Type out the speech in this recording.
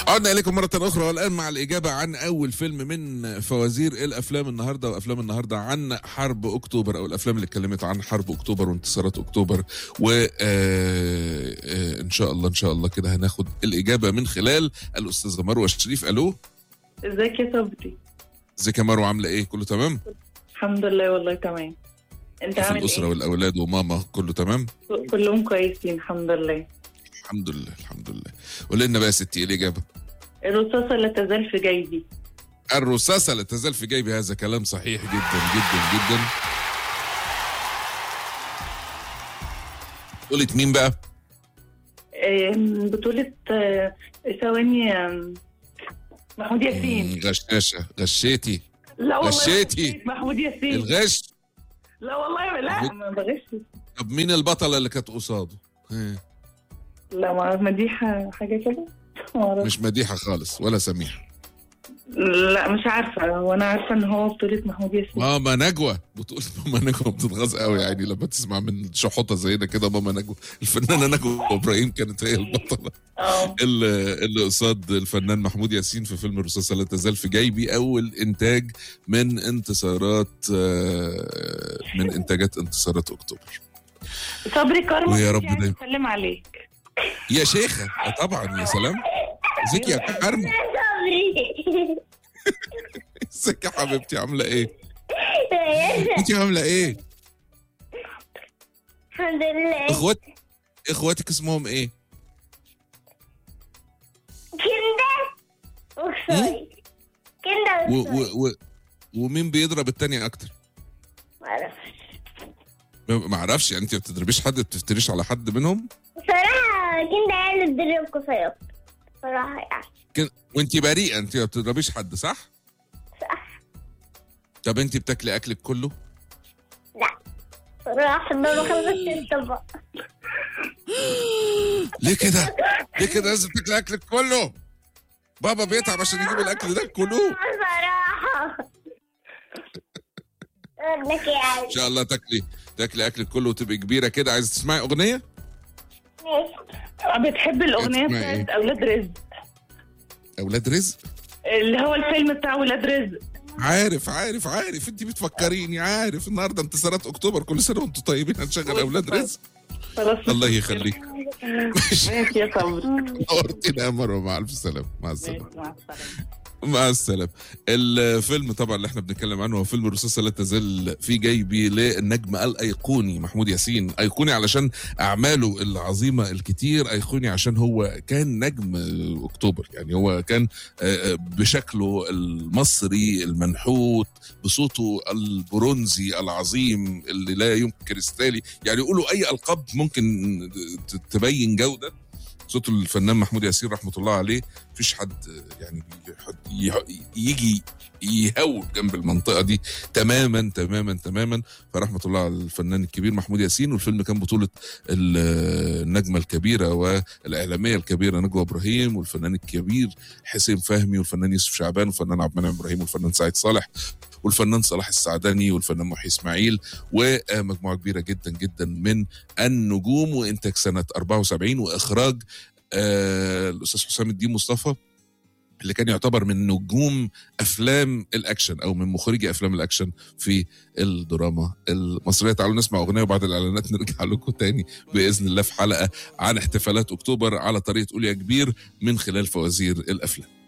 عدنا اليكم مره اخرى والان مع الاجابه عن اول فيلم من فوازير الافلام النهارده وافلام النهارده عن حرب اكتوبر او الافلام اللي اتكلمت عن حرب اكتوبر وانتصارات اكتوبر و آه، آه، ان شاء الله ان شاء الله كده هناخد الاجابه من خلال الاستاذه مروه الشريف الو ازيك يا صبري ازيك يا مروه عامله ايه كله تمام الحمد لله والله تمام انت في عامل الاسره ايه والاولاد وماما كله تمام كلهم كويسين الحمد لله الحمد لله الحمد لله قولي لنا بقى يا ستي ايه الاجابه الرصاصة لا تزال في جيبي الرصاصة لا تزال في جيبي هذا كلام صحيح جدا جدا جدا قولة مين بقى؟ آم، بطولة آه، ثواني آم، محمود ياسين مم، غشاشة غشيتي لا والله غشيتي. غشيت محمود ياسين الغش لا والله لا ما بغش طب مين البطلة اللي كانت قصاده؟ ها، لا ما مديحة حاجة كده ما أعرفش. مش مديحة خالص ولا سميحة لا مش عارفة وانا عارفة ان هو بطولة محمود ياسين ماما نجوى بتقول ماما نجوى بتتغاظ قوي يعني لما تسمع من شحوطة زينا كده ماما نجوى الفنانة نجوى ابراهيم كانت هي البطلة اه اللي اللي قصاد الفنان محمود ياسين في فيلم الرصاصة لا تزال في جيبي أول إنتاج من انتصارات آه، من إنتاجات انتصارات أكتوبر صبري كارما ويا رب يعني دايما. بسلم عليك يا شيخة آه، طبعا يا سلام ازيك يا كارما ازيك يا حبيبتي عاملة إيه؟ أنت عاملة إيه؟ الحمد لله إخوات إخواتك اسمهم إيه؟ كندا وكسوري كندا و وكسوري و و ومين بيضرب التاني أكتر؟ معرفش ما ما اعرفش يعني انت ما بتضربيش حد بتفتريش على حد منهم بصراحة كندا هي اللي تدرب كفاية بصراحة يعني كن... وانت بريئه انت ما بتضربيش حد صح صح طب انت بتاكلي اكلك كله لا بصراحة ما بخلصش الطبق ليه كده ليه كده لازم تاكلي اكلك كله بابا بيتعب عشان يجيب الاكل ده كله بصراحة أقول لك يعني ان شاء الله تاكلي تاكلي اكلك كله وتبقي كبيره كده عايزه تسمعي اغنيه ماشي بتحب الاغنية اسمها بتاعت اولاد رزق اولاد رزق اللي هو الفيلم بتاع ولاد رزق عارف عارف عارف انت بتفكريني عارف النهارده انتصارات اكتوبر كل سنه وانتم طيبين هنشغل اولاد رزق خلاص الله يخليك ماشي يا صبري نورتينا يا مروه مع الف سلامه مع السلامه ماشي، مع السلامة مع السلامة الفيلم طبعا اللي احنا بنتكلم عنه هو فيلم الرصاصة لا تزال في جيبي للنجم الأيقوني محمود ياسين أيقوني علشان أعماله العظيمة الكتير أيقوني عشان هو كان نجم أكتوبر يعني هو كان آه، آه، بشكله المصري المنحوت بصوته البرونزي العظيم اللي لا يمكن كريستالي يعني يقولوا أي ألقاب ممكن ت- تبين جودة صوت الفنان محمود ياسين رحمة الله عليه مفيش حد يعني حد يه- يجي يهوب جنب المنطقه دي تماما تماما تماما فرحمه الله على الفنان الكبير محمود ياسين والفيلم كان بطوله ال- النجمه الكبيره والاعلاميه الكبيره نجوى ابراهيم والفنان الكبير حسين فهمي والفنان يوسف شعبان والفنان عبد المنعم ابراهيم والفنان سعيد صالح والفنان صلاح السعداني والفنان محي اسماعيل ومجموعه كبيره جدا جدا من النجوم وانتاج سنه 74 واخراج آه الاستاذ حسام الدين مصطفى اللي كان يعتبر من نجوم افلام الاكشن او من مخرجي افلام الاكشن في الدراما المصريه تعالوا نسمع اغنيه وبعد الاعلانات نرجع لكم تاني باذن الله في حلقه عن احتفالات اكتوبر على طريقه قول يا كبير من خلال فوازير الافلام